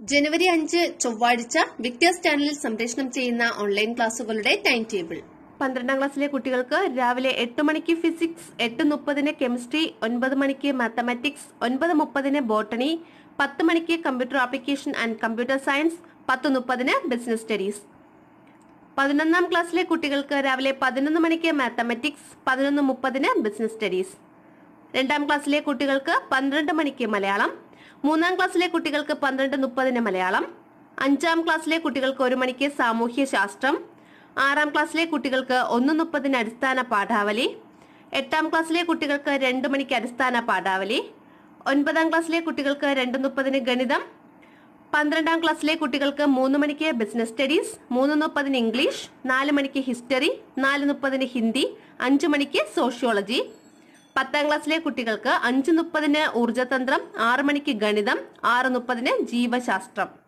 ജനുവരി അഞ്ച് ചൊവ്വാഴ്ച വിക്ടേഴ്സ് ചാനലിൽ സംപ്രേഷണം ചെയ്യുന്ന ഓൺലൈൻ ക്ലാസുകളുടെ ടൈം ടേബിൾ പന്ത്രണ്ടാം ക്ലാസ്സിലെ കുട്ടികൾക്ക് രാവിലെ എട്ട് മണിക്ക് ഫിസിക്സ് എട്ട് മുപ്പതിന് കെമിസ്ട്രി ഒൻപത് മണിക്ക് മാത്തമാറ്റിക്സ് ഒൻപത് മുപ്പതിന് ബോട്ടണി പത്ത് മണിക്ക് computer application and computer science പത്ത് മുപ്പതിന് ബിസിനസ് സ്റ്റഡീസ് പതിനൊന്നാം ക്ലാസ്സിലെ കുട്ടികൾക്ക് രാവിലെ പതിനൊന്ന് മണിക്ക് മാത്തമാറ്റിക്സ് പതിനൊന്ന് മുപ്പതിന് ബിസിനസ് സ്റ്റഡീസ് രണ്ടാം ക്ലാസ്സിലെ കുട്ടികൾക്ക് പന്ത്രണ്ട് മണിക്ക് മലയാളം മൂന്നാം ക്ലാസ്സിലെ കുട്ടികൾക്ക് പന്ത്രണ്ട് മുപ്പതിന് മലയാളം അഞ്ചാം ക്ലാസ്സിലെ കുട്ടികൾക്ക് ഒരു മണിക്ക് സാമൂഹ്യ ശാസ്ത്രം ആറാം ക്ലാസ്സിലെ കുട്ടികൾക്ക് ഒന്ന് മുപ്പതിന് അടിസ്ഥാന പാഠാവലി എട്ടാം ക്ലാസ്സിലെ കുട്ടികൾക്ക് രണ്ട് മണിക്ക് അടിസ്ഥാന പാഠാവലി ഒൻപതാം ക്ലാസ്സിലെ കുട്ടികൾക്ക് രണ്ട് മുപ്പതിന് ഗണിതം പന്ത്രണ്ടാം ക്ലാസ്സിലെ കുട്ടികൾക്ക് മൂന്ന് മണിക്ക് ബിസിനസ് സ്റ്റഡീസ് മൂന്ന് മുപ്പതിന് ഇംഗ്ലീഷ് നാല് മണിക്ക് ഹിസ്റ്ററി നാല് മുപ്പതിന് ഹിന്ദി അഞ്ച് മണിക്ക് സോഷ്യോളജി പത്താം ക്ലാസ്സിലെ കുട്ടികൾക്ക് അഞ്ച് മുപ്പതിന് ഊർജതന്ത്രം ആറ് മണിക്ക് ഗണിതം ആറ് മുപ്പതിന് ജീവശാസ്ത്രം